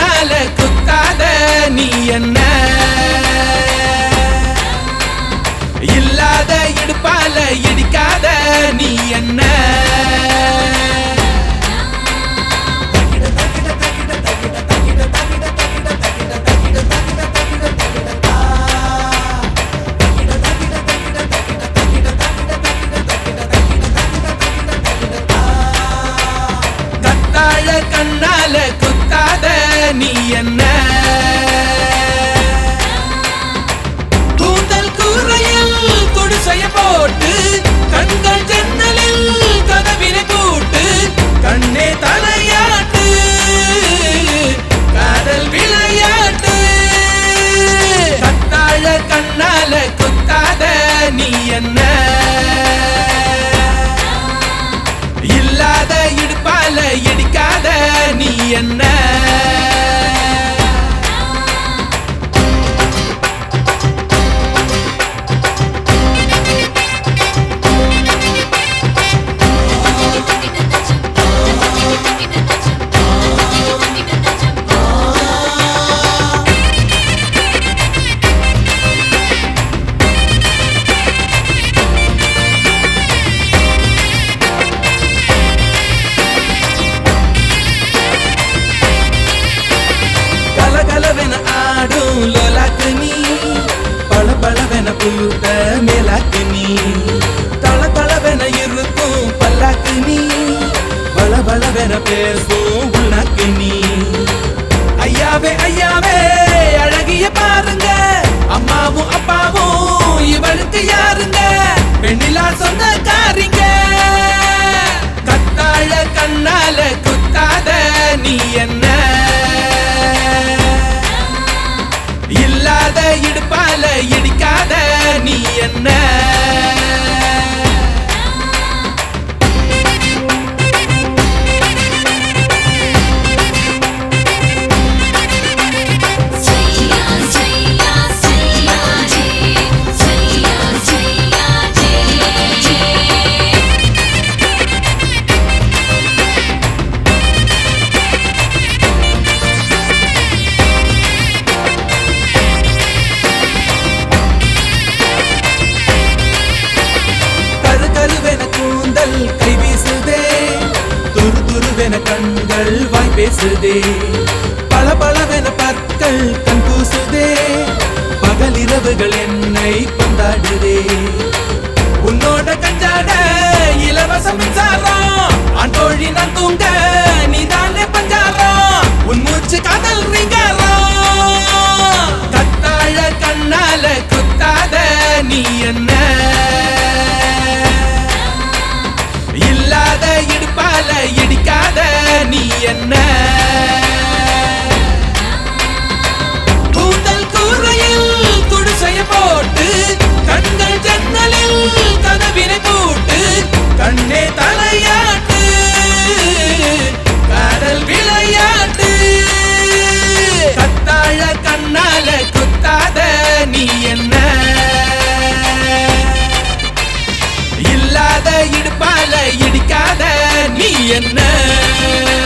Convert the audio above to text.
கண்ணால குத்தாத நீ என்ன இல்லாத இடுப்பால இடிக்காத நீ என்ன கத்தாழ கண்ணால குத்தாத நீ என்ன கூந்தல் கூரையில் குடிசைய போட்டு கண்கள் ஜன்னலில் கதவினை கூட்டு கண்ணே தலையாட்டு காதல் விளையாட்டு கத்தாழ கண்ணால குத்தாத நீ என்ன இல்லாத இடுப்பால இடிக்காத நீ என்ன கலகலவென ஆடும் லோலாக்கு நீ பளபளவென பூத்த மேலாக்கு நீ தளதளவென இருக்கும் பல்லாக்கு நீ பளபளவென பேசும் உள்ளாக்கு நீ ஐயாவே ஐயாவே அழகிய பாருங்க அம்மாவும் அப்பாவும் இவளுக்கு யாருங்க பெண்ணிலா சொந்தக்காரிங்க கத்தாழ கண்ணால குத்தாத நீ என்ன இல்லாத இடுப்பால இடிக்காத நீ என்ன Jaya Jaya Jaya Jaya Jaya Jaya கரு கருவென கூந்தல் கை வீசுதே துரு துருவென கண்கள் வாய் பேசுதே பல பலவென பற்கள் கண் கூசுதே பகலிரவுகள் என்னை கொண்டாடுதே உன்னோட கஞ்சாட இலவச மின்சாரம் ஆண்டோழி நான் தூங்க நீதானே பஞ்சாரம் உன் மூச்சு காதல் ரீங்காரம் கத்தாழ கண்ணால குத்தாத நீ என்ன இல்லாத இடுப்பால இடிக்காத நீ என்ன கூந்தல் கூரையில் குடிசைய போட்டு கண்கள் ஜன்னலில் கதவினை கூட்டு கண்ணே தலையாட்டு காதல் விளையாட்டு கத்தாழ கண்ணால குத்தாத நீ என்ன இல்லாத இடுப்பால இடிக்காத நீ என்ன